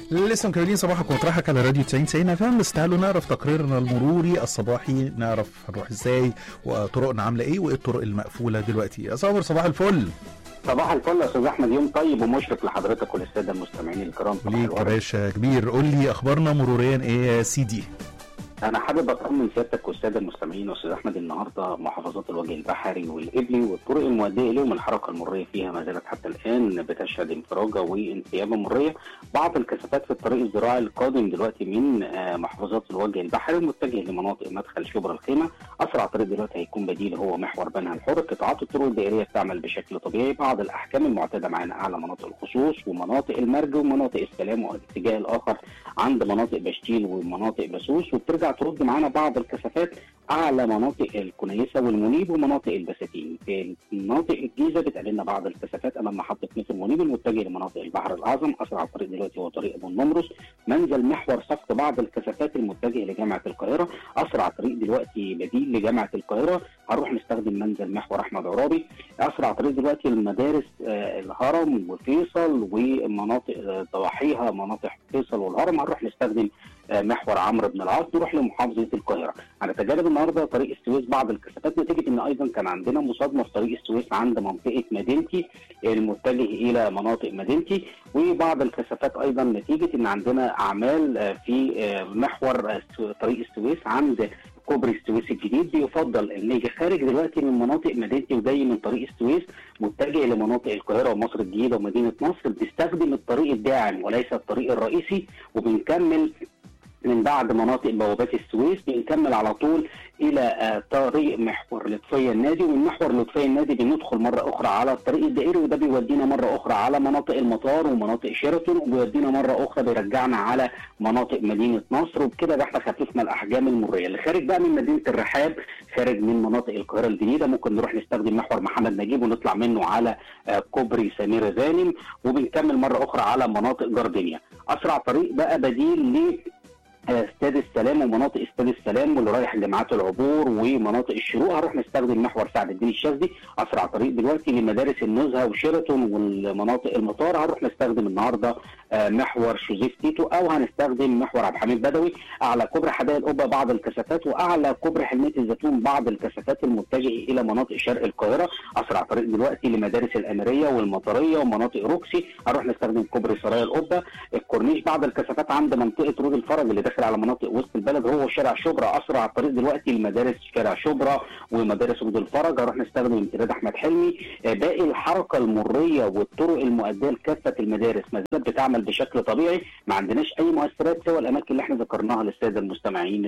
لسه مكملين صباحك ومطرحك على راديو 90 90 فاهم بس تعالوا نعرف تقريرنا المروري الصباحي نعرف هنروح ازاي وطرقنا عامله ايه وايه الطرق المقفوله دلوقتي يا صابر صباح الفل صباح الفل يا استاذ احمد يوم طيب ومشرق لحضرتك وللساده المستمعين الكرام صباح ليك يا الورد. باشا كبير قول لي اخبارنا مروريا ايه يا سيدي انا حابب اطمن سيادتك والساده المستمعين استاذ احمد النهارده محافظات الوجه البحري والابلي والطرق المؤديه اليهم الحركه المريه فيها ما زالت حتى الان بتشهد انفراجه وانسيابه مريه بعض الكثافات في الطريق الزراعي القادم دلوقتي من آه، محافظات الوجه البحري المتجه لمناطق مدخل شبرا الخيمه اسرع طريق دلوقتي هيكون بديل هو محور بنها الحر قطاعات الطرق الدائريه بتعمل بشكل طبيعي بعض الاحكام المعتاده معانا اعلى مناطق الخصوص ومناطق المرج ومناطق السلام والاتجاه الاخر عند مناطق بشتيل ومناطق بسوس وبترجع ترد معانا بعض الكثافات اعلى مناطق الكنيسه والمنيب ومناطق البساتين في مناطق الجيزه بتقابلنا بعض الكثافات امام محطه مترو المنيب المتجه لمناطق البحر الاعظم اسرع طريق دلوقتي هو طريق ابو النمرس منزل محور سقط بعض الكثافات المتجه لجامعه القاهره اسرع طريق دلوقتي بديل لجامعه القاهره هنروح نستخدم منزل محور احمد عرابي اسرع طريق دلوقتي لمدارس آه، الهرم وفيصل ومناطق آه، ضواحيها مناطق فيصل والهرم هنروح نستخدم آه، محور عمرو بن العاص نروح لمحافظه القاهره هنتجنب النهارده طريق السويس بعض الكثافات نتيجه ان ايضا كان عندنا مصادمه في طريق السويس عند منطقه مدينتي المتجه الى مناطق مدينتي وبعض الكثافات ايضا نتيجه ان عندنا اعمال آه، في آه، محور آه، سو- طريق السويس عند كوبري السويس الجديد بيفضل ان يجي خارج دلوقتي من مناطق مدينتي وجاي من طريق السويس متجه لمناطق القاهره ومصر الجديده ومدينه نصر بيستخدم الطريق الداعم وليس الطريق الرئيسي وبنكمل من بعد مناطق بوابات السويس بنكمل على طول الى آه، طريق محور لطفيه النادي ومن محور لطفيه النادي بندخل مره اخرى على الطريق الدائري وده بيودينا مره اخرى على مناطق المطار ومناطق شيراتون وبيودينا مره اخرى بيرجعنا على مناطق مدينه نصر وبكده ده احنا خففنا الاحجام المريه اللي خارج بقى من مدينه الرحاب خارج من مناطق القاهره الجديده ممكن نروح نستخدم محور محمد نجيب ونطلع منه على آه، كوبري سمير غانم وبنكمل مره اخرى على مناطق جاردينيا اسرع طريق بقى بديل ل استاد السلام ومناطق استاد السلام واللي رايح جامعات العبور ومناطق الشروق هنروح نستخدم محور سعد الدين الشاذلي اسرع طريق دلوقتي لمدارس النزهه وشيراتون والمناطق المطار هنروح نستخدم النهارده آه، محور شوزيف تيتو او هنستخدم محور عبد الحميد بدوي اعلى كوبري حدائق القبه بعض الكثافات واعلى كوبري حلميه الزيتون بعض الكثافات المتجهه الى مناطق شرق القاهره اسرع طريق دلوقتي لمدارس الاميريه والمطريه ومناطق روكسي هنروح نستخدم كوبري سرايا القبه الكورنيش بعض الكثافات عند منطقه رود الفرج اللي داخل على مناطق وسط البلد هو شارع شبرا اسرع طريق دلوقتي لمدارس شارع شبرا ومدارس رود الفرج هنروح نستخدم امتداد احمد حلمي آه، باقي الحركه المريه والطرق المؤديه لكافه المدارس ما زالت بتعمل بشكل طبيعي ما عندناش اي مؤثرات سوى الاماكن اللي احنا ذكرناها للساده المستمعين